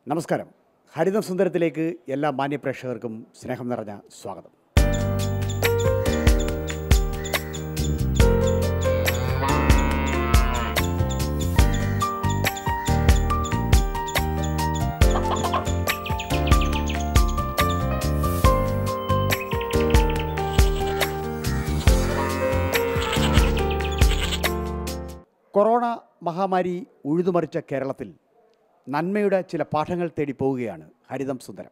നമസ്കാരം ഹരിതം സുന്ദരത്തിലേക്ക് എല്ലാ മാന്യപ്രേക്ഷകർക്കും സ്നേഹം നിറഞ്ഞ സ്വാഗതം കൊറോണ മഹാമാരി ഉഴുതുമറിച്ച കേരളത്തിൽ നന്മയുടെ ചില പാഠങ്ങൾ തേടി പോവുകയാണ് ഹരിതം സുന്ദരം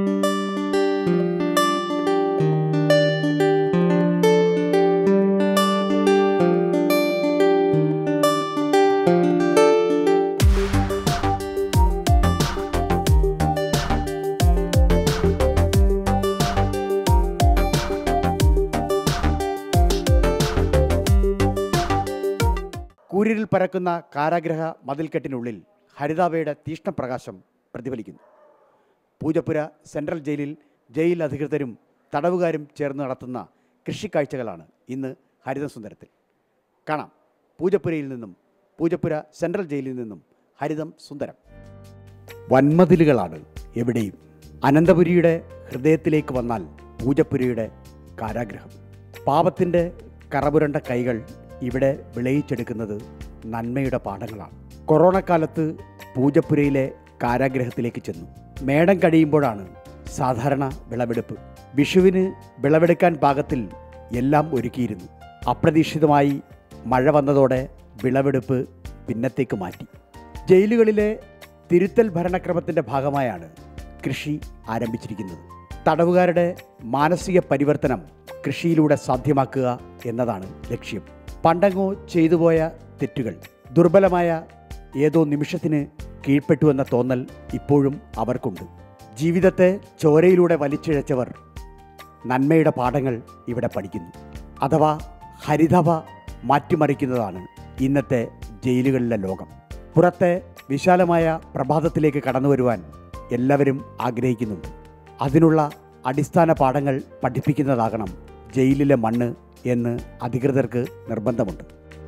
കൂരിരിൽ പരക്കുന്ന കാരാഗ്രഹ മതിൽക്കെട്ടിനുള്ളിൽ ഹരിതാഭയുടെ തീഷ്ണപ്രകാശം പ്രതിഫലിക്കുന്നു പൂജപ്പുര സെൻട്രൽ ജയിലിൽ ജയിൽ അധികൃതരും തടവുകാരും ചേർന്ന് നടത്തുന്ന കൃഷിക്കാഴ്ചകളാണ് ഇന്ന് ഹരിതം സുന്ദരത്തിൽ കാണാം പൂജപ്പുരയിൽ നിന്നും പൂജപ്പുര സെൻട്രൽ ജയിലിൽ നിന്നും ഹരിതം സുന്ദരം വൻമതിലുകളാണ് എവിടെയും അനന്തപുരിയുടെ ഹൃദയത്തിലേക്ക് വന്നാൽ പൂജപ്പുരയുടെ കാരാഗ്രഹം പാപത്തിൻ്റെ കറപുരണ്ട കൈകൾ ഇവിടെ വിളയിച്ചെടുക്കുന്നത് നന്മയുടെ പാഠങ്ങളാണ് കൊറോണ കാലത്ത് പൂജപ്പുരയിലെ കാരാഗ്രഹത്തിലേക്ക് ചെന്നു മേടം കഴിയുമ്പോഴാണ് സാധാരണ വിളവെടുപ്പ് വിഷുവിന് വിളവെടുക്കാൻ പാകത്തിൽ എല്ലാം ഒരുക്കിയിരുന്നു അപ്രതീക്ഷിതമായി മഴ വന്നതോടെ വിളവെടുപ്പ് പിന്നത്തേക്ക് മാറ്റി ജയിലുകളിലെ തിരുത്തൽ ഭരണക്രമത്തിൻ്റെ ഭാഗമായാണ് കൃഷി ആരംഭിച്ചിരിക്കുന്നത് തടവുകാരുടെ മാനസിക പരിവർത്തനം കൃഷിയിലൂടെ സാധ്യമാക്കുക എന്നതാണ് ലക്ഷ്യം പണ്ടങ്ങോ ചെയ്തുപോയ തെറ്റുകൾ ദുർബലമായ ഏതോ നിമിഷത്തിന് കീഴ്പ്പെട്ടുവെന്ന തോന്നൽ ഇപ്പോഴും അവർക്കുണ്ട് ജീവിതത്തെ ചോരയിലൂടെ വലിച്ചിഴച്ചവർ നന്മയുടെ പാഠങ്ങൾ ഇവിടെ പഠിക്കുന്നു അഥവാ ഹരിതഭ മാറ്റിമറിക്കുന്നതാണ് ഇന്നത്തെ ജയിലുകളിലെ ലോകം പുറത്തെ വിശാലമായ പ്രഭാതത്തിലേക്ക് കടന്നു വരുവാൻ എല്ലാവരും ആഗ്രഹിക്കുന്നുണ്ട് അതിനുള്ള അടിസ്ഥാന പാഠങ്ങൾ പഠിപ്പിക്കുന്നതാകണം ജയിലിലെ മണ്ണ് എന്ന് അധികൃതർക്ക് നിർബന്ധമുണ്ട്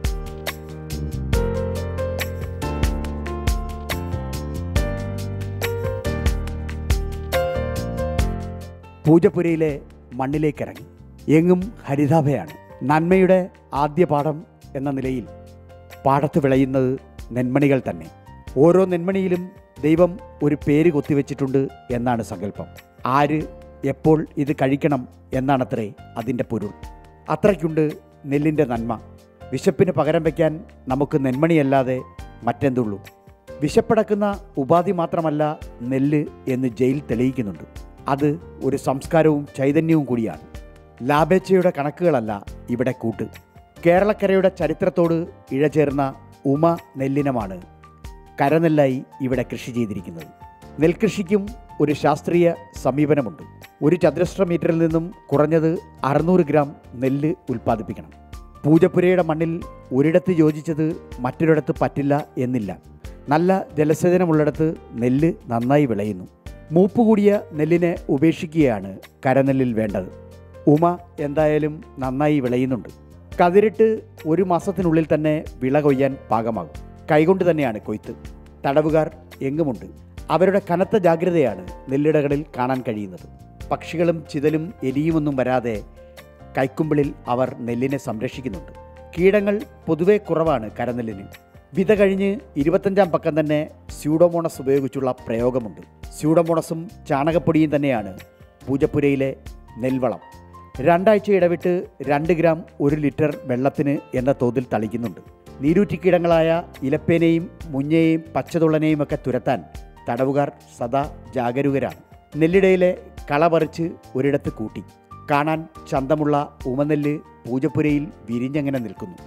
പൂജപ്പുരയിലെ മണ്ണിലേക്കിറങ്ങി എങ്ങും ഹരിതാഭയാണ് നന്മയുടെ ആദ്യ പാഠം എന്ന നിലയിൽ പാടത്ത് വിളയുന്നത് നെന്മണികൾ തന്നെ ഓരോ നെന്മണിയിലും ദൈവം ഒരു പേര് കൊത്തിവെച്ചിട്ടുണ്ട് എന്നാണ് സങ്കല്പം ആര് എപ്പോൾ ഇത് കഴിക്കണം എന്നാണത്രേ അതിൻ്റെ പൊരുൾ അത്രയ്ക്കുണ്ട് നെല്ലിൻ്റെ നന്മ വിശപ്പിന് പകരം വയ്ക്കാൻ നമുക്ക് നെന്മണിയല്ലാതെ മറ്റെന്തുള്ളൂ വിശപ്പടക്കുന്ന ഉപാധി മാത്രമല്ല നെല്ല് എന്ന് ജയിൽ തെളിയിക്കുന്നുണ്ട് അത് ഒരു സംസ്കാരവും ചൈതന്യവും കൂടിയാണ് ലാഭേച്ഛയുടെ കണക്കുകളല്ല ഇവിടെ കൂട്ട് കേരളക്കരയുടെ ചരിത്രത്തോട് ഇഴചേർന്ന ഉമ നെല്ലിനമാണ് കരനെല്ലായി ഇവിടെ കൃഷി ചെയ്തിരിക്കുന്നത് നെൽകൃഷിക്കും ഒരു ശാസ്ത്രീയ സമീപനമുണ്ട് ഒരു ചതുരശ്ര മീറ്ററിൽ നിന്നും കുറഞ്ഞത് അറുന്നൂറ് ഗ്രാം നെല്ല് ഉൽപ്പാദിപ്പിക്കണം പൂജപ്പുരയുടെ മണ്ണിൽ ഒരിടത്ത് യോജിച്ചത് മറ്റൊരിടത്ത് പറ്റില്ല എന്നില്ല നല്ല ജലസേചനമുള്ളിടത്ത് നെല്ല് നന്നായി വിളയുന്നു മൂപ്പ് കൂടിയ നെല്ലിനെ ഉപേക്ഷിക്കുകയാണ് കരനെല്ലിൽ വേണ്ടത് ഉമ എന്തായാലും നന്നായി വിളയുന്നുണ്ട് കതിരിട്ട് ഒരു മാസത്തിനുള്ളിൽ തന്നെ വിള കൊയ്യാൻ പാകമാകും കൈകൊണ്ട് തന്നെയാണ് കൊയ്ത്ത് തടവുകാർ എങ്ങുമുണ്ട് അവരുടെ കനത്ത ജാഗ്രതയാണ് നെല്ലിടകളിൽ കാണാൻ കഴിയുന്നത് പക്ഷികളും ചിതലും എലിയുമൊന്നും വരാതെ കൈക്കുമ്പിളിൽ അവർ നെല്ലിനെ സംരക്ഷിക്കുന്നുണ്ട് കീടങ്ങൾ പൊതുവെ കുറവാണ് കരനെല്ലിന് വിത കഴിഞ്ഞ് ഇരുപത്തഞ്ചാം പക്കം തന്നെ സ്യൂഡോമോണസ് ഉപയോഗിച്ചുള്ള പ്രയോഗമുണ്ട് സ്യൂഡോമോണസും ചാണകപ്പൊടിയും തന്നെയാണ് പൂജപ്പുരയിലെ നെൽവളം രണ്ടാഴ്ച ഇടവിട്ട് രണ്ട് ഗ്രാം ഒരു ലിറ്റർ വെള്ളത്തിന് എന്ന തോതിൽ തളിക്കുന്നുണ്ട് നീരൂറ്റിക്കീടങ്ങളായ ഇലപ്പേനെയും മുഞ്ഞയെയും പച്ചതുള്ളനെയും ഒക്കെ തുരത്താൻ തടവുകാർ സദാ ജാഗരൂകരാണ് നെല്ലിടയിലെ കള പറിച്ച് ഒരിടത്ത് കൂട്ടി കാണാൻ ചന്തമുള്ള ഉമനെല്ല് പൂജപ്പുരയിൽ വിരിഞ്ഞങ്ങനെ നിൽക്കുന്നു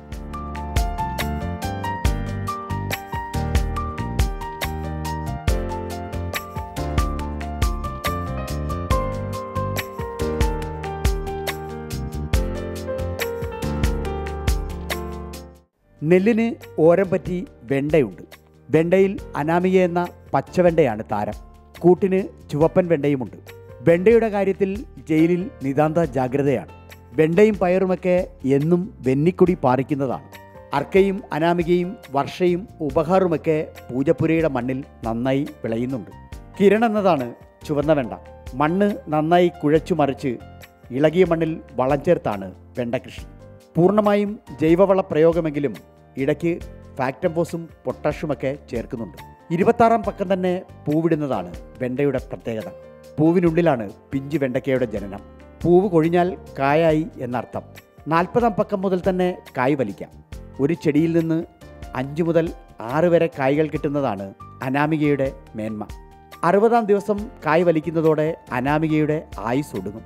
നെല്ലിന് ഓരം പറ്റി വെണ്ടയുണ്ട് വെണ്ടയിൽ അനാമിക എന്ന പച്ചവെണ്ടയാണ് താരം കൂട്ടിന് ചുവപ്പൻ വെണ്ടയുമുണ്ട് വെണ്ടയുടെ കാര്യത്തിൽ ജയിലിൽ നിതാന്ത ജാഗ്രതയാണ് വെണ്ടയും പയറുമൊക്കെ എന്നും വെന്നിക്കൊടി പാറിക്കുന്നതാണ് അർക്കയും അനാമികയും വർഷയും ഉപഹാറുമൊക്കെ പൂജപ്പുരയുടെ മണ്ണിൽ നന്നായി വിളയുന്നുണ്ട് കിരൺ എന്നതാണ് ചുവന്ന വെണ്ട മണ്ണ് നന്നായി കുഴച്ചു മറിച്ച് ഇളകിയ മണ്ണിൽ വളം ചേർത്താണ് വെണ്ട കൃഷി പൂർണ്ണമായും ജൈവവള പ്രയോഗമെങ്കിലും ഇടയ്ക്ക് ഫാക്ടംബോസും പൊട്ടാഷ്യുമൊക്കെ ചേർക്കുന്നുണ്ട് ഇരുപത്താറാം പക്കം തന്നെ പൂവിടുന്നതാണ് വെണ്ടയുടെ പ്രത്യേകത പൂവിനുള്ളിലാണ് പിഞ്ചു വെണ്ടയ്ക്കയുടെ ജനനം പൂവ് കൊഴിഞ്ഞാൽ കായായി എന്നർത്ഥം നാൽപ്പതാം പക്കം മുതൽ തന്നെ കായ് വലിക്കാം ഒരു ചെടിയിൽ നിന്ന് അഞ്ച് മുതൽ ആറ് വരെ കായ്കൾ കിട്ടുന്നതാണ് അനാമികയുടെ മേന്മ അറുപതാം ദിവസം കായ് വലിക്കുന്നതോടെ അനാമികയുടെ ആയുസ് ഒടുങ്ങും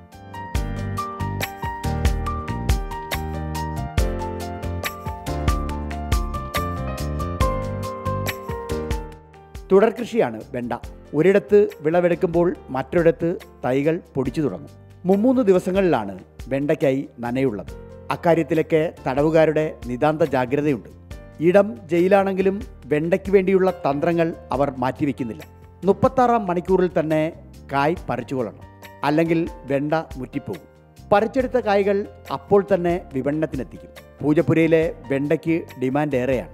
തുടർകൃഷിയാണ് വെണ്ട ഒരിടത്ത് വിളവെടുക്കുമ്പോൾ മറ്റൊരിടത്ത് തൈകൾ പൊടിച്ചു തുടങ്ങും മുമ്മൂന്ന് ദിവസങ്ങളിലാണ് വെണ്ടയ്ക്കായി നനയുള്ളത് അക്കാര്യത്തിലൊക്കെ തടവുകാരുടെ നിതാന്ത ജാഗ്രതയുണ്ട് ഇടം ജയിലാണെങ്കിലും വെണ്ടയ്ക്ക് വേണ്ടിയുള്ള തന്ത്രങ്ങൾ അവർ മാറ്റിവെക്കുന്നില്ല മുപ്പത്താറാം മണിക്കൂറിൽ തന്നെ കായ് പറിച്ചുകൊള്ളണം അല്ലെങ്കിൽ വെണ്ട മുറ്റിപ്പോകും പറിച്ചെടുത്ത കായ്കൾ അപ്പോൾ തന്നെ വിപണനത്തിനെത്തിക്കും പൂജപ്പുരയിലെ വെണ്ടയ്ക്ക് ഡിമാൻഡ് ഏറെയാണ്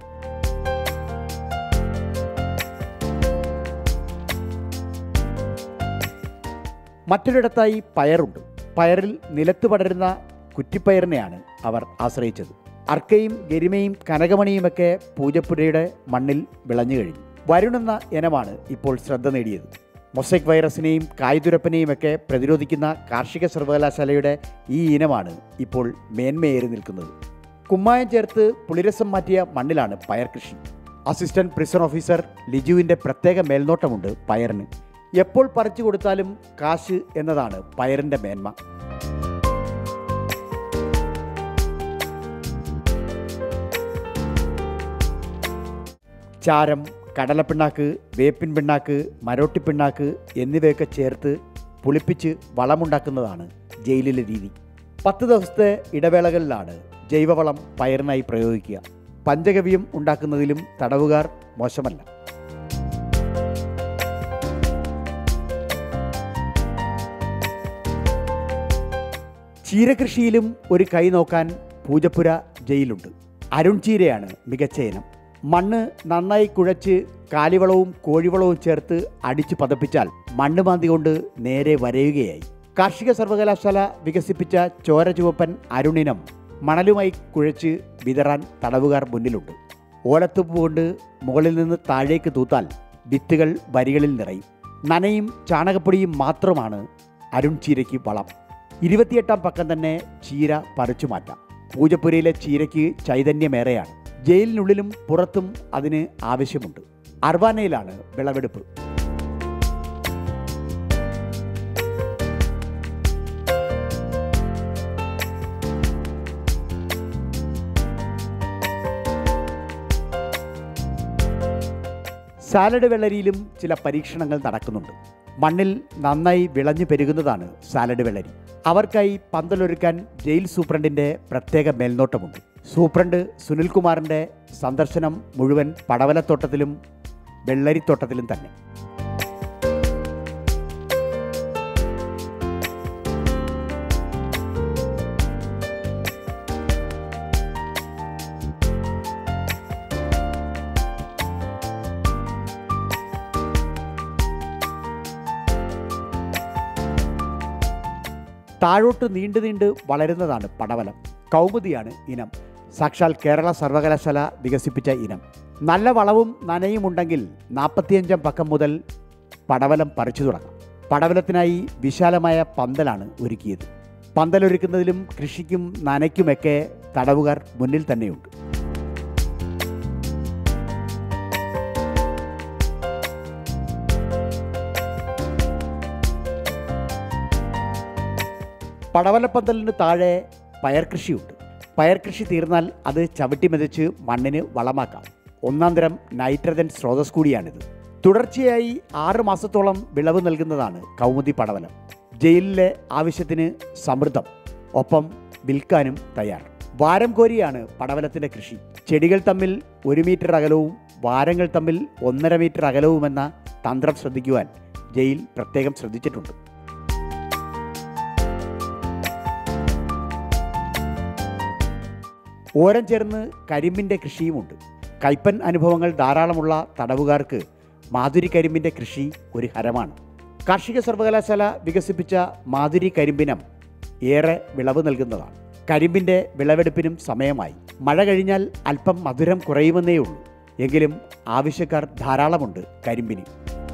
മറ്റൊരിടത്തായി പയറുണ്ട് പയറിൽ നിലത്ത് പടരുന്ന കുറ്റിപ്പയറിനെയാണ് അവർ ആശ്രയിച്ചത് അർക്കയും ഗരിമയും കനകമണിയുമൊക്കെ പൂജപ്പുരയുടെ മണ്ണിൽ വിളഞ്ഞു കഴിഞ്ഞു വരുണെന്ന ഇനമാണ് ഇപ്പോൾ ശ്രദ്ധ നേടിയത് മൊസൈക് വൈറസിനെയും കായ്തുരപ്പനെയുമൊക്കെ പ്രതിരോധിക്കുന്ന കാർഷിക സർവകലാശാലയുടെ ഈ ഇനമാണ് ഇപ്പോൾ മേന്മയേറി നിൽക്കുന്നത് കുമ്മായം ചേർത്ത് പുളിരസം മാറ്റിയ മണ്ണിലാണ് പയർ കൃഷി അസിസ്റ്റന്റ് പ്രിസൺ ഓഫീസർ ലിജുവിൻ്റെ പ്രത്യേക മേൽനോട്ടമുണ്ട് പയറിന് എപ്പോൾ പറിച്ചു കൊടുത്താലും കാശ് എന്നതാണ് പയറിൻ്റെ മേന്മ ചാരം കടലപ്പിണ്ണാക്ക് വേപ്പിൻ പിണ്ണാക്ക് മരോട്ടിപ്പിണ്ണാക്ക് എന്നിവയൊക്കെ ചേർത്ത് പുളിപ്പിച്ച് വളമുണ്ടാക്കുന്നതാണ് ജയിലിലെ രീതി പത്ത് ദിവസത്തെ ഇടവേളകളിലാണ് ജൈവവളം പയറിനായി പ്രയോഗിക്കുക പഞ്ചഗവ്യം ഉണ്ടാക്കുന്നതിലും തടവുകാർ മോശമല്ല ചീരകൃഷിയിലും ഒരു കൈ നോക്കാൻ പൂജപ്പുര ജയിലുണ്ട് അരുൺ ചീരയാണ് മികച്ച ഇനം മണ്ണ് നന്നായി കുഴച്ച് കാലിവളവും കോഴിവളവും ചേർത്ത് അടിച്ചു പതപ്പിച്ചാൽ മണ്ണ് മാന്തി കൊണ്ട് നേരെ വരയുകയായി കാർഷിക സർവകലാശാല വികസിപ്പിച്ച ചോര ചുവപ്പൻ അരുണിനം മണലുമായി കുഴച്ച് വിതറാൻ തടവുകാർ മുന്നിലുണ്ട് ഓലത്തുപ്പ് കൊണ്ട് മുകളിൽ നിന്ന് താഴേക്ക് തൂത്താൽ വിത്തുകൾ വരികളിൽ നിറയും നനയും ചാണകപ്പൊടിയും മാത്രമാണ് അരുൺ ചീരയ്ക്ക് വളം ഇരുപത്തിയെട്ടാം പക്കം തന്നെ ചീര പറിച്ചു മാറ്റാം പൂജപ്പുരയിലെ ചീരയ്ക്ക് ചൈതന്യമേറെയാണ് ജയിലിനുള്ളിലും പുറത്തും അതിന് ആവശ്യമുണ്ട് അർവാനയിലാണ് വിളവെടുപ്പ് സാലഡ് വെള്ളരിയിലും ചില പരീക്ഷണങ്ങൾ നടക്കുന്നുണ്ട് മണ്ണിൽ നന്നായി വിളഞ്ഞു പെരുകുന്നതാണ് സാലഡ് വെള്ളരി അവർക്കായി പന്തലൊരുക്കാൻ ജയിൽ സൂപ്രണ്ടിന്റെ പ്രത്യേക മേൽനോട്ടമുണ്ട് സൂപ്രണ്ട് സുനിൽകുമാറിന്റെ സന്ദർശനം മുഴുവൻ പടവലത്തോട്ടത്തിലും വെള്ളരിത്തോട്ടത്തിലും തന്നെ താഴോട്ട് നീണ്ടു നീണ്ട് വളരുന്നതാണ് പടവലം കൗമുദിയാണ് ഇനം സാക്ഷാൽ കേരള സർവകലാശാല വികസിപ്പിച്ച ഇനം നല്ല വളവും നനയും ഉണ്ടെങ്കിൽ നാൽപ്പത്തിയഞ്ചാം പക്കം മുതൽ പടവലം പറിച്ചു തുടങ്ങാം പടവലത്തിനായി വിശാലമായ പന്തലാണ് ഒരുക്കിയത് പന്തലൊരുക്കുന്നതിലും കൃഷിക്കും നനയ്ക്കുമൊക്കെ തടവുകാർ മുന്നിൽ തന്നെയുണ്ട് പടവലപ്പന്തലിന് താഴെ പയർ കൃഷിയുണ്ട് പയർ കൃഷി തീർന്നാൽ അത് ചവിട്ടി മെതിച്ച് മണ്ണിന് വളമാക്കാം ഒന്നാം തരം നൈട്രജൻ സ്രോതസ് കൂടിയാണിത് തുടർച്ചയായി ആറ് മാസത്തോളം വിളവ് നൽകുന്നതാണ് കൗമുദി പടവലം ജയിലിലെ ആവശ്യത്തിന് സമൃദ്ധം ഒപ്പം വിൽക്കാനും തയ്യാർ വാരം കോരിയാണ് പടവലത്തിൻ്റെ കൃഷി ചെടികൾ തമ്മിൽ ഒരു മീറ്റർ അകലവും വാരങ്ങൾ തമ്മിൽ ഒന്നര മീറ്റർ അകലവുമെന്ന തന്ത്രം ശ്രദ്ധിക്കുവാൻ ജയിൽ പ്രത്യേകം ശ്രദ്ധിച്ചിട്ടുണ്ട് ഓരം ചേർന്ന് കരിമ്പിൻ്റെ കൃഷിയുമുണ്ട് കയ്പൻ അനുഭവങ്ങൾ ധാരാളമുള്ള തടവുകാർക്ക് മാധുരി കരിമ്പിൻ്റെ കൃഷി ഒരു ഹരമാണ് കാർഷിക സർവകലാശാല വികസിപ്പിച്ച മാധുരി കരിമ്പിനം ഏറെ വിളവ് നൽകുന്നതാണ് കരിമ്പിൻ്റെ വിളവെടുപ്പിനും സമയമായി മഴ കഴിഞ്ഞാൽ അല്പം മധുരം കുറയുമെന്നേ ഉള്ളൂ എങ്കിലും ആവശ്യക്കാർ ധാരാളമുണ്ട് കരിമ്പിന്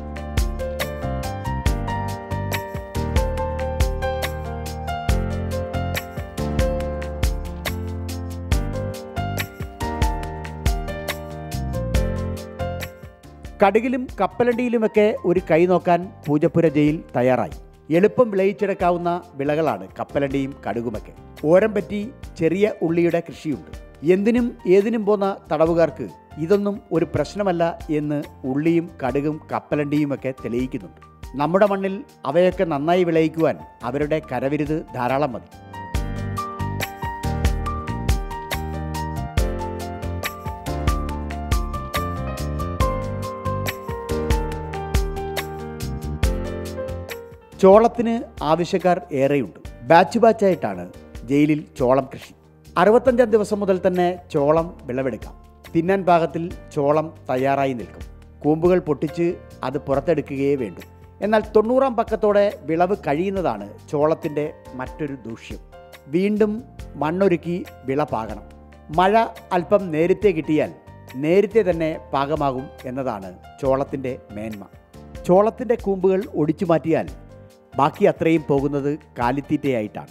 കടുകിലും കപ്പലണ്ടിയിലുമൊക്കെ ഒരു കൈ നോക്കാൻ പൂജപ്പുര ജയിൽ തയ്യാറായി എളുപ്പം വിളയിച്ചെടുക്കാവുന്ന വിളകളാണ് കപ്പലണ്ടിയും കടുകുമൊക്കെ ഓരം പറ്റി ചെറിയ ഉള്ളിയുടെ കൃഷിയുണ്ട് എന്തിനും ഏതിനും പോന്ന തടവുകാർക്ക് ഇതൊന്നും ഒരു പ്രശ്നമല്ല എന്ന് ഉള്ളിയും കടുകും കപ്പലണ്ടിയുമൊക്കെ തെളിയിക്കുന്നുണ്ട് നമ്മുടെ മണ്ണിൽ അവയൊക്കെ നന്നായി വിളയിക്കുവാൻ അവരുടെ കരവിരുത് ധാരാളം മതി ചോളത്തിന് ആവശ്യക്കാർ ഏറെയുണ്ട് ബാച്ച് ബാച്ചായിട്ടാണ് ജയിലിൽ ചോളം കൃഷി അറുപത്തഞ്ചാം ദിവസം മുതൽ തന്നെ ചോളം വിളവെടുക്കാം തിന്നാൻ പാകത്തിൽ ചോളം തയ്യാറായി നിൽക്കും കൂമ്പുകൾ പൊട്ടിച്ച് അത് പുറത്തെടുക്കുകയേ വേണ്ടൂ എന്നാൽ തൊണ്ണൂറാം പക്കത്തോടെ വിളവ് കഴിയുന്നതാണ് ചോളത്തിൻ്റെ മറ്റൊരു ദൂഷ്യം വീണ്ടും മണ്ണൊരുക്കി വിള പാകണം മഴ അല്പം നേരത്തെ കിട്ടിയാൽ നേരത്തെ തന്നെ പാകമാകും എന്നതാണ് ചോളത്തിൻ്റെ മേന്മ ചോളത്തിൻ്റെ കൂമ്പുകൾ ഒടിച്ചു മാറ്റിയാൽ ബാക്കി അത്രയും പോകുന്നത് കാലിത്തീറ്റയായിട്ടാണ്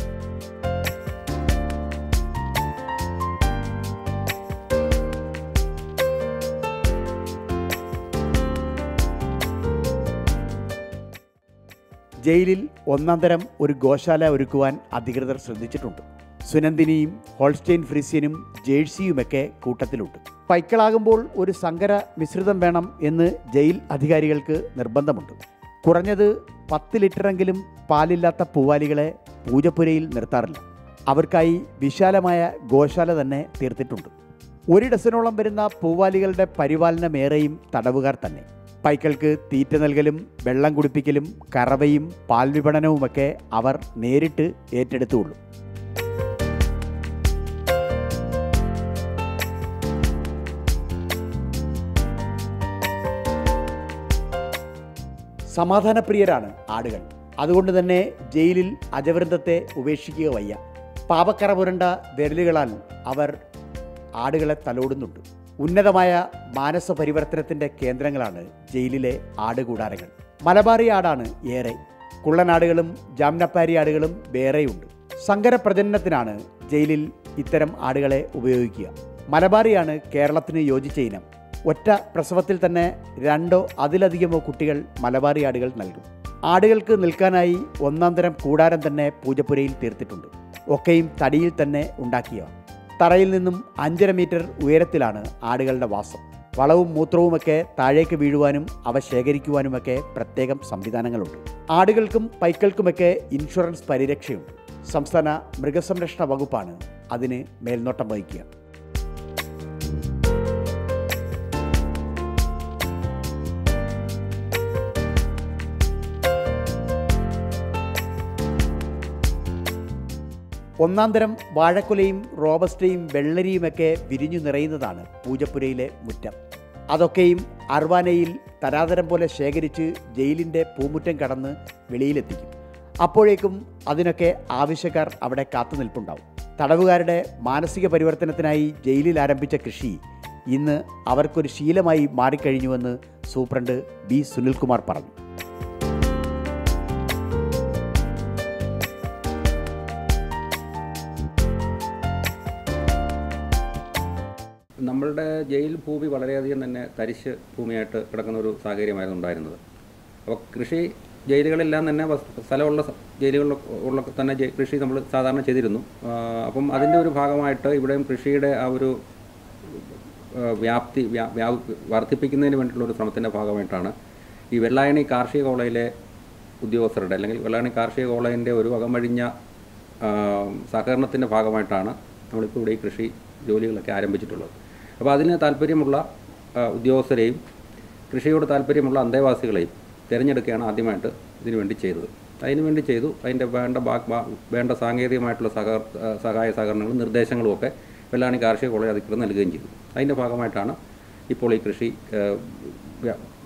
ജയിലിൽ ഒന്നാം തരം ഒരു ഗോശാല ഒരുക്കുവാൻ അധികൃതർ ശ്രദ്ധിച്ചിട്ടുണ്ട് സുനന്ദിനിയും ഹോൾസ്റ്റൈൻ ഫ്രീസ്യനും ജേഴ്സിയുമൊക്കെ കൂട്ടത്തിലുണ്ട് പൈക്കളാകുമ്പോൾ ഒരു സങ്കര മിശ്രിതം വേണം എന്ന് ജയിൽ അധികാരികൾക്ക് നിർബന്ധമുണ്ട് കുറഞ്ഞത് പത്ത് ലിറ്ററെങ്കിലും പാലില്ലാത്ത പൂവാലികളെ പൂജപ്പുരയിൽ നിർത്താറില്ല അവർക്കായി വിശാലമായ ഗോശാല തന്നെ തീർത്തിട്ടുണ്ട് ഒരു ഡസനോളം വരുന്ന പൂവാലികളുടെ പരിപാലനമേറെയും തടവുകാർ തന്നെ പൈക്കൾക്ക് തീറ്റ നൽകലും വെള്ളം കുടിപ്പിക്കലും കറവയും പാൽ വിപണനവുമൊക്കെ അവർ നേരിട്ട് ഏറ്റെടുത്തുള്ളൂ സമാധാനപ്രിയരാണ് ആടുകൾ അതുകൊണ്ട് തന്നെ ജയിലിൽ അജവൃന്ദത്തെ ഉപേക്ഷിക്കുക വയ്യ പാപക്കറ പുരണ്ട വിരലുകളാൽ അവർ ആടുകളെ തലോടുന്നുണ്ട് ഉന്നതമായ മാനസ പരിവർത്തനത്തിൻ്റെ കേന്ദ്രങ്ങളാണ് ജയിലിലെ ആടുകൂടാരങ്ങൾ മലബാറി ആടാണ് ഏറെ കുള്ളനാടുകളും ജാംനപ്പാരി ആടുകളും വേറെയുണ്ട് സങ്കര പ്രജനനത്തിനാണ് ജയിലിൽ ഇത്തരം ആടുകളെ ഉപയോഗിക്കുക മലബാറിയാണ് കേരളത്തിന് യോജിച്ച ഇനം ഒറ്റ പ്രസവത്തിൽ തന്നെ രണ്ടോ അതിലധികമോ കുട്ടികൾ മലബാറി ആടുകൾ നൽകും ആടുകൾക്ക് നിൽക്കാനായി ഒന്നാം തരം കൂടാരം തന്നെ പൂജപ്പുരയിൽ തീർത്തിട്ടുണ്ട് ഒക്കെയും തടിയിൽ തന്നെ ഉണ്ടാക്കിയവ തറയിൽ നിന്നും അഞ്ചര മീറ്റർ ഉയരത്തിലാണ് ആടുകളുടെ വാസം വളവും മൂത്രവുമൊക്കെ താഴേക്ക് വീഴുവാനും അവ ശേഖരിക്കുവാനുമൊക്കെ പ്രത്യേകം സംവിധാനങ്ങളുണ്ട് ആടുകൾക്കും പൈക്കൾക്കുമൊക്കെ ഇൻഷുറൻസ് പരിരക്ഷയുണ്ട് സംസ്ഥാന മൃഗസംരക്ഷണ വകുപ്പാണ് അതിന് മേൽനോട്ടം വഹിക്കുക ഒന്നാം തരം വാഴക്കുലയും റോബസ്റ്റയും വെള്ളരിയുമൊക്കെ വിരിഞ്ഞു നിറയുന്നതാണ് പൂജപ്പുരയിലെ മുറ്റം അതൊക്കെയും അർവാനയിൽ തരാതരം പോലെ ശേഖരിച്ച് ജയിലിൻ്റെ പൂമുറ്റം കടന്ന് വെളിയിലെത്തിക്കും അപ്പോഴേക്കും അതിനൊക്കെ ആവശ്യക്കാർ അവിടെ കാത്തു നിൽപ്പുണ്ടാവും തടവുകാരുടെ മാനസിക പരിവർത്തനത്തിനായി ജയിലിൽ ആരംഭിച്ച കൃഷി ഇന്ന് അവർക്കൊരു ശീലമായി മാറിക്കഴിഞ്ഞുവെന്ന് സൂപ്രണ്ട് ബി സുനിൽകുമാർ പറഞ്ഞു നമ്മളുടെ ജയിൽ ഭൂമി വളരെയധികം തന്നെ തരിശ് ഭൂമിയായിട്ട് കിടക്കുന്ന ഒരു സാഹചര്യമായിരുന്നു ഉണ്ടായിരുന്നത് അപ്പോൾ കൃഷി ജയിലുകളെല്ലാം തന്നെ വസ്- സ്ഥലമുള്ള സ- ജയിലുകളിൽ ഉള്ള തന്നെ ജെ- കൃഷി നമ്മൾ സാധാരണ ചെയ്തിരുന്നു ആ, അപ്പം അതിൻ്റെ ഒരു ഭാഗമായിട്ട് ഇവിടെയും കൃഷിയുടെ ആ ഒരു ആ, വ്യാപ്തി വ്യാ- വ്യാ- വർദ്ധിപ്പിക്കുന്നതിന് വേണ്ടിയിട്ടുള്ള ഒരു ശ്രമത്തിൻ്റെ ഭാഗമായിട്ടാണ് ഈ വെള്ളായണി കാർഷിക കോളേജിലെ ഉദ്യോഗസ്ഥരുടെ അല്ലെങ്കിൽ വെള്ളായണി കാർഷിക കോളേജിൻ്റെ ഒരു അകമഴിഞ്ഞ ആ, സഹകരണത്തിൻ്റെ ഭാഗമായിട്ടാണ് നമ്മളിപ്പോൾ ഇവിടെ ഈ കൃഷി ജോലികളൊക്കെ ആരംഭിച്ചിട്ടുള്ളത് അപ്പോൾ അതിന് താല്പര്യമുള്ള ആ, ഉദ്യോഗസ്ഥരെയും കൃഷിയോട് താല്പര്യമുള്ള അന്തേവാസികളെയും തിരഞ്ഞെടുക്കുകയാണ് ആദ്യമായിട്ട് ഇതിനു വേണ്ടി ചെയ്തത് അതിനു വേണ്ടി ചെയ്തു അതിൻ്റെ വേണ്ട ബാ- ബാ- വേണ്ട സാങ്കേതികമായിട്ടുള്ള സഹ ആ, സഹായ സഹകരണങ്ങളും നിർദ്ദേശങ്ങളും ഒക്കെ വെള്ളാണി കാർഷിക കോളേജ് അധികൃതർ നൽകുകയും ചെയ്തു അതിൻ്റെ ഭാഗമായിട്ടാണ് ഇപ്പോൾ ഈ കൃഷി ആ, വ്യ-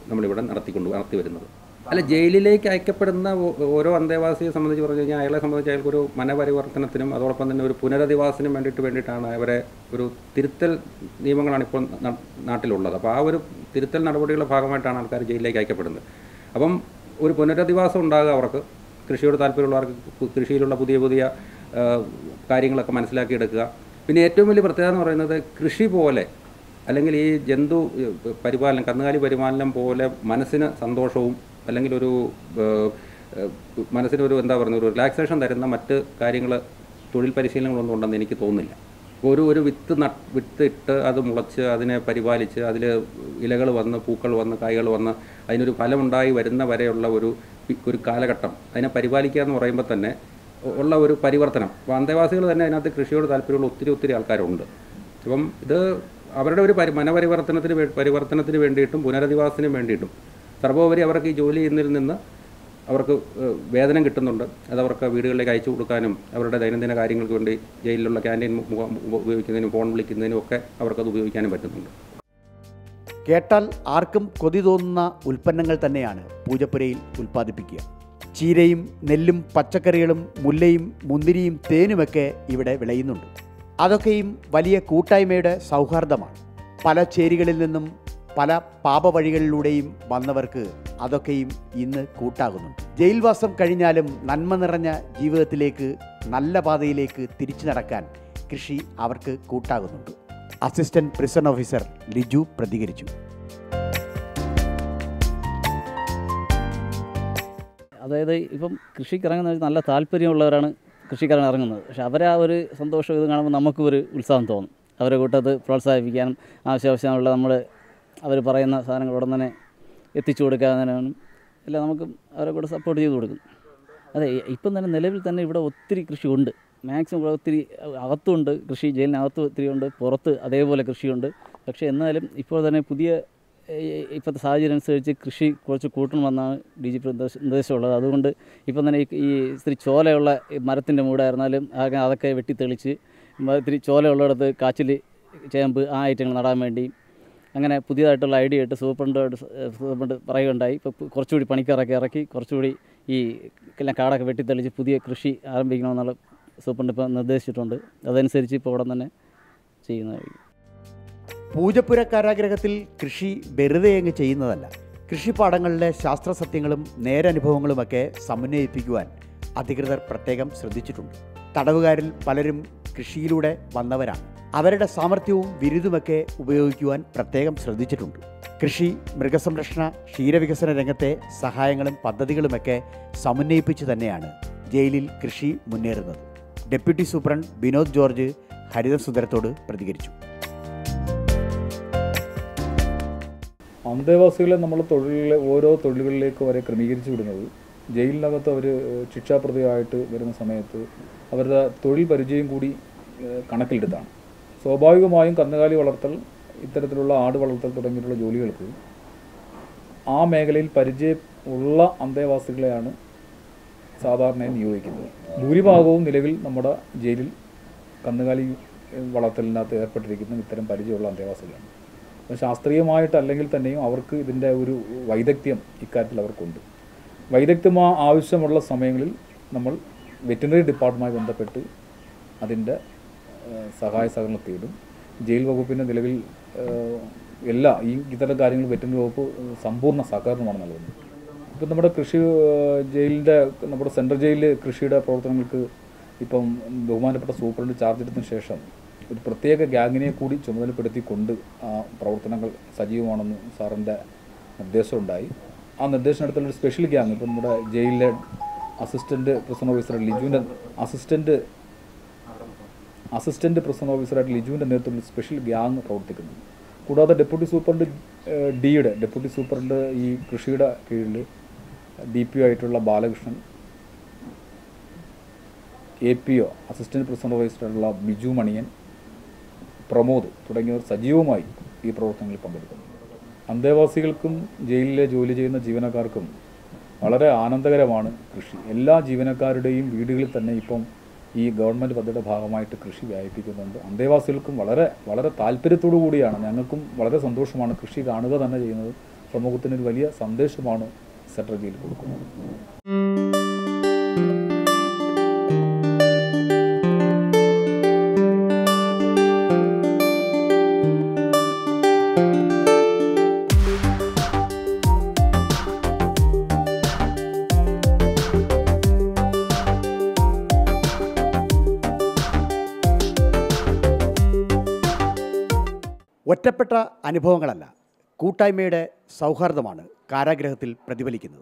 നമ്മളിവിടെ നടത്തിക്കൊണ്ട് നടത്തി വരുന്നത് അല്ല ജയിലിലേക്ക് അയക്കപ്പെടുന്ന ഓ- ഓരോ അന്തേവാസിയെ സംബന്ധിച്ച് പറഞ്ഞു കഴിഞ്ഞാൽ അയാളെ സംബന്ധിച്ച് അയാൾക്കൊരു മനപരിവർത്തനത്തിനും അതോടൊപ്പം തന്നെ ഒരു പുനരധിവാസത്തിനും വേണ്ടിയിട്ട് വേണ്ടിയിട്ടാണ് അവരെ ഒരു തിരുത്തൽ നിയമങ്ങളാണ് ഇപ്പോൾ ന- നാട്ടിലുള്ളത് അപ്പോൾ ആ ഒരു തിരുത്തൽ നടപടികളുടെ ഭാഗമായിട്ടാണ് ആൾക്കാർ ജയിലിലേക്ക് അയക്കപ്പെടുന്നത് അപ്പം ഒരു പുനരധിവാസം ഉണ്ടാകുക അവർക്ക് കൃഷിയോട് താല്പര്യമുള്ളവർക്ക് പു- കൃഷിയിലുള്ള പുതിയ പുതിയ ആ, കാര്യങ്ങളൊക്കെ മനസ്സിലാക്കിയെടുക്കുക പിന്നെ ഏറ്റവും വലിയ പ്രത്യേകത എന്ന് പറയുന്നത് കൃഷി പോലെ അല്ലെങ്കിൽ ഈ ജന്തു ഏഹ്, പരിപാലനം കന്നുകാലി പരിപാലനം പോലെ മനസ്സിന് സന്തോഷവും അല്ലെങ്കിൽ ഒരു ഏഹ്, ഏഹ്, മനസ്സിനൊരു എന്താ പറയുക ഒരു റിലാക്സേഷൻ തരുന്ന മറ്റ് കാര്യങ്ങൾ തൊഴിൽ പരിശീലനങ്ങളൊന്നും ഉണ്ടെന്ന് എനിക്ക് തോന്നുന്നില്ല ഒരു ഒരു വിത്ത് നട്ട് വിത്ത് ഇട്ട് അത് മുളച്ച് അതിനെ പരിപാലിച്ച് അതിൽ ഇലകൾ വന്ന് പൂക്കൾ വന്ന് കായ്കൾ വന്ന് അതിനൊരു ഫലമുണ്ടായി വരുന്ന വരെയുള്ള ഒരു പി- ഒരു കാലഘട്ടം അതിനെ പരിപാലിക്കുക എന്ന് പറയുമ്പോൾ തന്നെ ഉള്ള ഒരു പരിവർത്തനം അപ്പോൾ അന്തേവാസികൾ തന്നെ അതിനകത്ത് കൃഷിയോട് താല്പര്യമുള്ള ഒത്തിരി ഒത്തിരി ആൾക്കാരുണ്ട് അപ്പം ഇത് അവരുടെ ഒരു പരി മനപരിവർത്തനത്തിന് വേ- പരിവർത്തനത്തിന് വേണ്ടിയിട്ടും പുനരധിവാസത്തിനും വേണ്ടിയിട്ടും സർവോപരി അവർക്ക് ഈ ജോലി ചെയ്യുന്നതിൽ നിന്ന് അവർക്ക് ഏഹ്, വേതനം കിട്ടുന്നുണ്ട് അത് അവർക്ക് വീടുകളിലേക്ക് അയച്ചു കൊടുക്കാനും അവരുടെ ദൈനംദിന കാര്യങ്ങൾക്ക് വേണ്ടി ജയിലിലുള്ള ക്യാൻറ്റീൻ മുഖ- ഉപയോഗിക്കുന്നതിനും ഫോൺ വിളിക്കുന്നതിനും ഒക്കെ അവർക്കത് ഉപയോഗിക്കാനും പറ്റുന്നുണ്ട് കേട്ടാൽ ആർക്കും കൊതി തോന്നുന്ന ഉൽപ്പന്നങ്ങൾ തന്നെയാണ് പൂജപ്പുരയിൽ ഉൽപ്പാദിപ്പിക്കുക ചീരയും നെല്ലും പച്ചക്കറികളും മുല്ലയും മുന്തിരിയും തേനുമൊക്കെ ഇവിടെ വിളയുന്നുണ്ട് അതൊക്കെയും വലിയ കൂട്ടായ്മയുടെ സൗഹാർദ്ദമാണ് പല ചേരികളിൽ നിന്നും പല പാപവഴികളിലൂടെയും വന്നവർക്ക് അതൊക്കെയും ഇന്ന് കൂട്ടാകുന്നുണ്ട് ജയിൽവാസം കഴിഞ്ഞാലും നന്മ നിറഞ്ഞ ജീവിതത്തിലേക്ക് നല്ല പാതയിലേക്ക് തിരിച്ചു നടക്കാൻ കൃഷി അവർക്ക് കൂട്ടാകുന്നുണ്ട് അസിസ്റ്റന്റ് പ്രിസൺ ഓഫീസർ ലിജു പ്രതികരിച്ചു അതായത് ഇപ്പം കൃഷിക്ക് ഇറങ്ങുന്ന നല്ല താല്പര്യമുള്ളവരാണ് കൃഷിക്കാരൻ ഇറങ്ങുന്നത് പക്ഷെ അവരെ ആ ഒരു സന്തോഷം ഇത് കാണുമ്പോൾ നമുക്കും ഒരു ഉത്സാഹം തോന്നും അവരെ കൂട്ടത്ത് പ്രോത്സാഹിപ്പിക്കാനും ആവശ്യാവശ്യമുള്ള നമ്മൾ അവർ പറയുന്ന സാധനങ്ങൾ ഉടൻ തന്നെ എത്തിച്ചു കൊടുക്കാനും എല്ലാം നമുക്ക് അവരെ കൂടെ സപ്പോർട്ട് ചെയ്ത് കൊടുക്കും അതെ ഇ- ഇപ്പം തന്നെ നിലവിൽ തന്നെ ഇവിടെ ഒത്തിരി കൃഷി ഉണ്ട് മാക്സിമം ഇവിടെ ഒത്തിരി അകത്തുണ്ട് കൃഷി ജയിലിനകത്ത് ഒത്തിരി ഉണ്ട് പുറത്ത് അതേപോലെ കൃഷിയുണ്ട് പക്ഷേ എന്നാലും ഇപ്പോൾ തന്നെ പുതിയ ഈ- ഇപ്പോഴത്തെ സാഹചര്യം അനുസരിച്ച് കൃഷി കുറച്ച് കൂട്ടണമെന്നാണ് ഡി ജി പി നിർദ്ദേശ- നിർദ്ദേശമുള്ളത് അതുകൊണ്ട് ഇപ്പം തന്നെ ഈ- ഈ ഇത്തിരി ചോലയുള്ള ഈ മരത്തിൻ്റെ മൂടായിരുന്നാലും ആകെ അതൊക്കെ വെട്ടിത്തെളിച്ച് മ- ഇത്തിരി ചോലയുള്ളിടത്ത് കാച്ചിൽ ചേമ്പ് ആ ഐറ്റങ്ങൾ നടാൻ വേണ്ടി അങ്ങനെ പുതിയതായിട്ടുള്ള ഐഡിയ ആയിട്ട് സൂപ്രണ്ടോട് സൂപ്രണ്ട് പറയുകയുണ്ടായി ഇപ്പോൾ കുറച്ചുകൂടി പണിക്കാരൊക്കെ ഇറക്കി കുറച്ചുകൂടി ഈ എല്ലാം കാടൊക്കെ വെട്ടിത്തെളിച്ച് പുതിയ കൃഷി ആരംഭിക്കണമെന്നുള്ള സൂപ്രണ്ട് ഇപ്പോൾ നിർദ്ദേശിച്ചിട്ടുണ്ട് അതനുസരിച്ച് ഇപ്പോൾ ഉടൻ തന്നെ ചെയ്യുന്നതായിരിക്കും പൂജപ്പുര കാരാഗ്രഹത്തിൽ കൃഷി വെറുതെ അങ്ങ് ചെയ്യുന്നതല്ല കൃഷിപ്പാടങ്ങളിലെ ശാസ്ത്ര സത്യങ്ങളും നേരനുഭവങ്ങളുമൊക്കെ സമന്വയിപ്പിക്കുവാൻ അധികൃതർ പ്രത്യേകം ശ്രദ്ധിച്ചിട്ടുണ്ട് തടവുകാരിൽ പലരും കൃഷിയിലൂടെ വന്നവരാണ് അവരുടെ സാമർഥ്യവും വിരുതുമൊക്കെ ഉപയോഗിക്കുവാൻ പ്രത്യേകം ശ്രദ്ധിച്ചിട്ടുണ്ട് കൃഷി മൃഗസംരക്ഷണ ക്ഷീരവികസന രംഗത്തെ സഹായങ്ങളും പദ്ധതികളുമൊക്കെ സമന്വയിപ്പിച്ച് തന്നെയാണ് ജയിലിൽ കൃഷി മുന്നേറുന്നത് ഡെപ്യൂട്ടി സൂപ്രണ്ട് വിനോദ് ജോർജ് ഹരിതസുന്ദരത്തോട് പ്രതികരിച്ചു അന്തേവാസികളെ നമ്മൾ തൊഴിലിലെ ഓരോ തൊഴിലുകളിലേക്ക് വരെ ക്രമീകരിച്ചു വിടുന്നത് ജയിലിനകത്ത് അവർ ശിക്ഷാപ്രതിയായിട്ട് വരുന്ന സമയത്ത് അവരുടെ തൊഴിൽ പരിചയം കൂടി ഏഹ്, കണക്കിലെടുത്താണ് സ്വാഭാവികമായും കന്നുകാലി വളർത്തൽ ഇത്തരത്തിലുള്ള ആട് വളർത്തൽ തുടങ്ങിയിട്ടുള്ള ജോലികൾക്ക് ആ മേഖലയിൽ പരിചയം ഉള്ള അന്തേവാസികളെയാണ് സാധാരണയായി നിയോഗിക്കുന്നത് ഭൂരിഭാഗവും നിലവിൽ നമ്മുടെ ജയിലിൽ കന്നുകാലി ഏഹ്, വളർത്തലിനകത്ത് ഏർപ്പെട്ടിരിക്കുന്ന ഇത്തരം പരിചയമുള്ള അന്തേവാസികളാണ് അപ്പോൾ ശാസ്ത്രീയമായിട്ട് അല്ലെങ്കിൽ തന്നെയും അവർക്ക് ഇതിൻ്റെ ഒരു വൈദഗ്ധ്യം ഇക്കാര്യത്തിൽ അവർക്കുണ്ട് വൈദഗ്ധ്യം ആ- ആവശ്യമുള്ള സമയങ്ങളിൽ നമ്മൾ വെറ്റിനറി ഡിപ്പാർട്ട്മെൻറ്റുമായി ബന്ധപ്പെട്ട് അതിൻ്റെ ഏഹ്, സഹായ സഹകരണം തേടും ജയിൽ വകുപ്പിൻ്റെ നിലവിൽ ഏഹ്, എല്ലാ ഈ ഇത്തരം കാര്യങ്ങൾ വെറ്റിനറി വകുപ്പ് ഏഹ്, സമ്പൂർണ്ണ സഹകരണമാണ് നൽകുന്നത് ഇപ്പം നമ്മുടെ കൃഷി ഏഹ്, ജയിലിൻ്റെ നമ്മുടെ സെൻട്രൽ ജയിലിൽ കൃഷിയുടെ പ്രവർത്തനങ്ങൾക്ക് ഇപ്പം ബഹുമാനപ്പെട്ട സൂപ്രണ്ട് ചാർജ് എടുത്തതിന് ശേഷം ഒരു പ്രത്യേക ഗ്യാങ്ങിനെ കൂടി ചുമതലപ്പെടുത്തിക്കൊണ്ട് ആ പ്രവർത്തനങ്ങൾ സജീവമാണെന്ന് സാറിൻ്റെ നിർദ്ദേശമുണ്ടായി ആ നിർദ്ദേശം എടുത്തുള്ള ഒരു സ്പെഷ്യൽ ഗ്യാങ് ഇപ്പം നമ്മുടെ ജയിലിലെ അസിസ്റ്റൻറ്റ് പ്രിസൺ ഓഫീസർ ലിജുവിൻ്റെ അസിസ്റ്റൻറ്റ് അസിസ്റ്റൻറ്റ് പ്രിസൺ ഓഫീസറായിട്ട് ലിജുവിൻ്റെ നേതൃത്വത്തിൽ സ്പെഷ്യൽ ഗ്യാങ് പ്രവർത്തിക്കുന്നു കൂടാതെ ഡെപ്യൂട്ടി സൂപ്രണ്ട് ഏഹ്, ഡിയുടെ ഡെപ്യൂട്ടി സൂപ്രണ്ട് ഈ കൃഷിയുടെ കീഴിൽ ഡി പി ആയിട്ടുള്ള Balakrishnan A P O assistant prison ഓഫീസറായിട്ടുള്ള ബിജു മണിയൻ പ്രമോദ് തുടങ്ങിയവർ സജീവമായി ഈ പ്രവർത്തനങ്ങളിൽ പങ്കെടുക്കുന്നു അന്തേവാസികൾക്കും ജയിലിലെ ജോലി ചെയ്യുന്ന ജീവനക്കാർക്കും വളരെ ആനന്ദകരമാണ് കൃഷി എല്ലാ ജീവനക്കാരുടെയും വീടുകളിൽ തന്നെ ഇപ്പം ഈ ഗവൺമെൻറ് പദ്ധതിയുടെ ഭാഗമായിട്ട് കൃഷി വ്യാപിപ്പിക്കുന്നുണ്ട് അന്തേവാസികൾക്കും വളരെ വളരെ താല്പര്യത്തോടു കൂടിയാണ് ഞങ്ങൾക്കും വളരെ സന്തോഷമാണ് കൃഷി കാണുക തന്നെ ചെയ്യുന്നത് സമൂഹത്തിനൊരു വലിയ സന്ദേശമാണ് സെൻട്രൽ ജയിൽ കൊടുക്കുന്നത് ഒറ്റപ്പെട്ട അനുഭവങ്ങളല്ല കൂട്ടായ്മയുടെ സൗഹാർദ്ദമാണ് കാരാഗ്രഹത്തിൽ പ്രതിഫലിക്കുന്നത്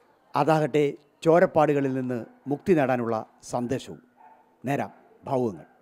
അതാകട്ടെ ചോരപ്പാടുകളിൽ നിന്ന് മുക്തി നേടാനുള്ള സന്ദേശവും നേരാം ഭാവുകങ്ങൾ